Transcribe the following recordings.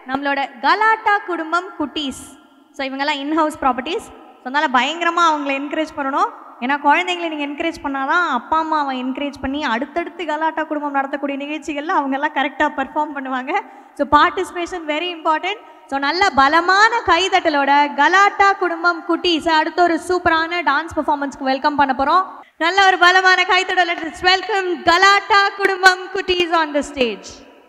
நம்மளோட கலாட்டா குடும்பம் குட்டீஸ் ஸோ இவங்கெல்லாம் இன்ஹவுஸ் ப்ராப்பர்ட்டிஸ் ஸோ அதனால் பயங்கரமாக அவங்கள என்கரேஜ் பண்ணணும் ஏன்னா குழந்தைங்களை நீங்கள் என்கரேஜ் பண்ணாதான் அப்பா அம்மாவை என்கரேஜ் பண்ணி அடுத்தடுத்து கலாட்டா குடும்பம் நடத்தக்கூடிய நிகழ்ச்சிகளில் அவங்கெல்லாம் கரெக்டாக பெர்ஃபார்ம் பண்ணுவாங்க so participation very important so நல்ல பலமான கைதட்டலோட கலாட்டா குடும்பம் குட்டீஸ் அடுத்த ஒரு சூப்பரான டான்ஸ் பெர்ஃபார்மன்ஸ்க்கு வெல்கம் பண்ண போகிறோம் நல்ல ஒரு பலமான கைதட்டல் வெல்கம் கலாட்டா குடும்பம் குட்டீஸ் ஆன் த ஸ்டேஜ்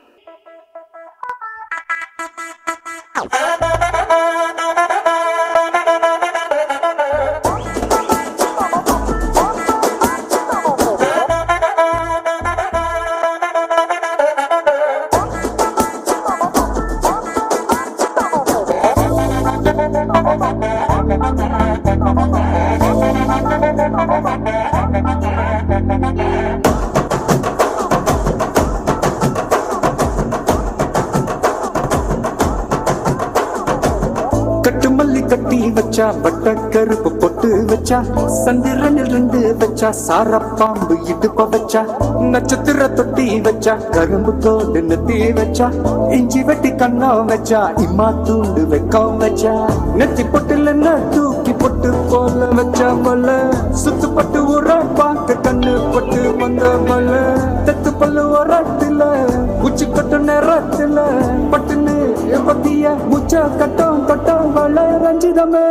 கட்டு மல்லி கட்டி வச்சா வட்ட கருப்பு பொட்டு வச்சா சந்திரனில் ரெண்டு வச்சா சார பாம்பு இடுப்ப வச்சா நட்சத்திர தொட்டி வச்சா கரும்பு தோடு நெத்தி வச்சா இஞ்சி வெட்டி கண்ணா வச்சா இம்மா தூண்டு வெக்கம் வச்சா நெத்தி பொட்டுல தூக்கி பொட்டு போல வச்சா மல சுத்து பட்டு உர பார்க்க கண்ணு பட்டு வந்த மல தெத்து பல்லு உரத்துல உச்சி கட்டு நேரத்துல பட்டுன்னு பத்திய முச்ச கட்டம் கட்டம் வள ரஞ்சிதமே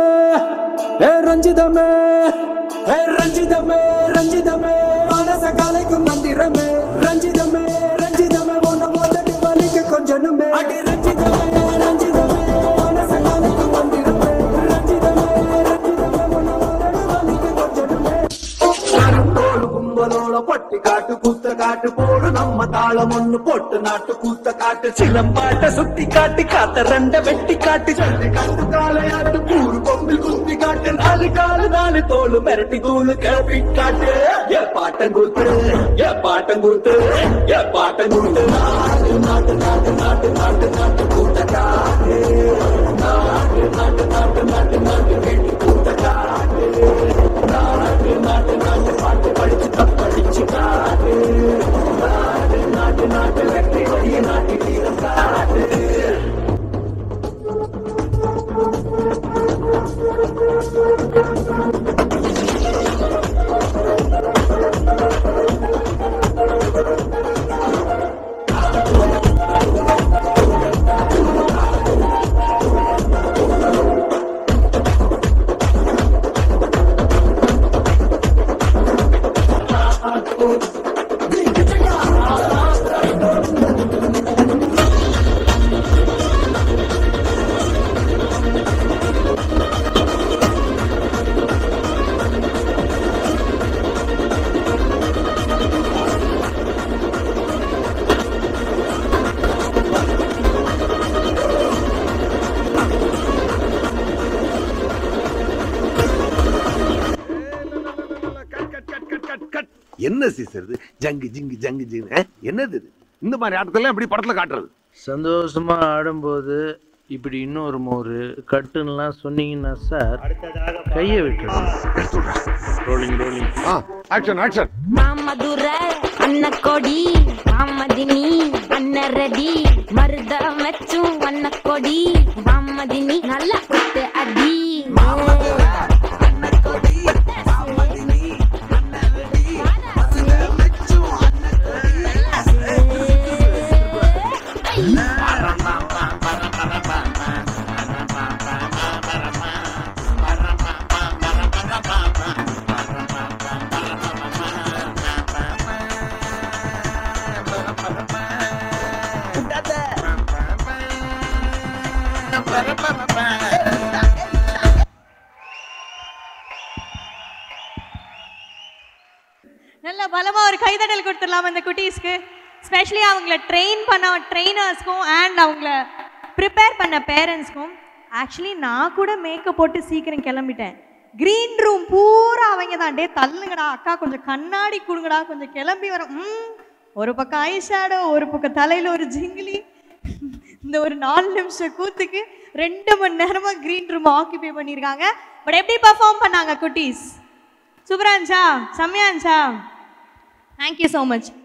ஏ ரஞ்சிதமே ஏ ரஞ்சிதமே ரஞ்சிதமே மனச காலைக்கும் மந்திரமே ரஞ்சிதமே ரஞ்சிதமே உன்ன முதட்டு வலிக்கு கொஞ்சனுமே அடி ரஞ்சிதமே ரஞ்சிதமே மனச காலைக்கும் மந்திரமே ரஞ்சிதமே ரஞ்சிதமே உன்ன முதட்டு வலிக்கு கொஞ்சனுமே தோடு கும்பலோட பட்டி காட்டு கூத்த காட்டு போடு நம்ம தாளம் ஒண்ணு போட்டு நாட்டு கூத்த காட்டு சிலம்பாட்ட சுத்தி காட்டி காத்த ரெண்ட வெட்டி காட்டி சொல்லி காட்டு காலையாட்டு கூறு கொம்பில் குத்தி காட்டு நாலு காலு நாலு தோளு மிரட்டி தூளு கிளப்பி காட்டு ஏ பாட்டம் கொடுத்து ஏ பாட்டம் கொடுத்து ஏ பாட்டம் கொடுத்து நாட்டு நாட்டு நாட்டு நாட்டு நாட்டு நாட்டு கூத்த காட்டு நாட்டு நாட்டு நாட்டு நாட்டு நாட்டு வீட்டு கூத்த காட்டு நாட்டு நாட்டு நாட்டு பாட்டு படிச்சு தப்படிச்சு காட்டு நாட்டு நாட்டு நாட்டு வெற்றி கொடிய நாட்டு வீரம் காட்டு cut, cut, cut, cut, cut, cut. என்ன சீசர் இது ஜங்கு ஜிங்கு ஜங்கு ஜிங்கு ஆ? என்னது இது இந்த மாதிரி ஆட்டத்தெல்லாம் எப்படி படத்துல காட்டுறது சந்தோஷமா ஆடும்போது இப்படி இன்னொரு மோரு கட்டுன்னெலாம் சொன்னீங்கன்னா சார் கையை விட்டுருங்க rolling rolling ah action action மாமதுர அன்னக்கொடி மாமதினி அன்னரடி மருதம் வச்சும் அன்னக்கொடி மாமதினி நல்லா குத்து அடி நல்ல பலமா ஒரு கைதட்டல் கொடுத்துடலாம் அந்த குட்டீஸ்க்கு ஸ்பெஷலி அவங்கள ட்ரெயின் பண்ண ட்ரெயினர்ஸ்க்கும் அண்ட் அவங்கள ப்ரிப்பேர் பண்ண பேரண்ட்ஸ்க்கும் ஆக்சுவலி நான் கூட மேக்கப் போட்டு சீக்கிரம் கிளம்பிட்டேன் க்ரீன் ரூம் பூரா அவங்க தான் டே தள்ளுங்கடா அக்கா கொஞ்சம் கண்ணாடி கொடுங்கடா கொஞ்சம் கிளம்பி வர ம் ஒரு பக்கம் ஐ ஷேடோ ஒரு பக்கம் தலையில் ஒரு ஜிங்கிலி இந்த ஒரு நாலு நிமிஷம் கூத்துக்கு ரெண்டு மணி நேரமா க்ரீன் ரூம் ஆக்கிபை பண்ணியிருக்காங்க பட் எப்படி பர்ஃபார்ம் பண்ணாங்க குட்டீஸ் சூப்பரா இருந்துச்சா செம்மையா இருந்துச்சா தேங்க்யூ ஸோ மச்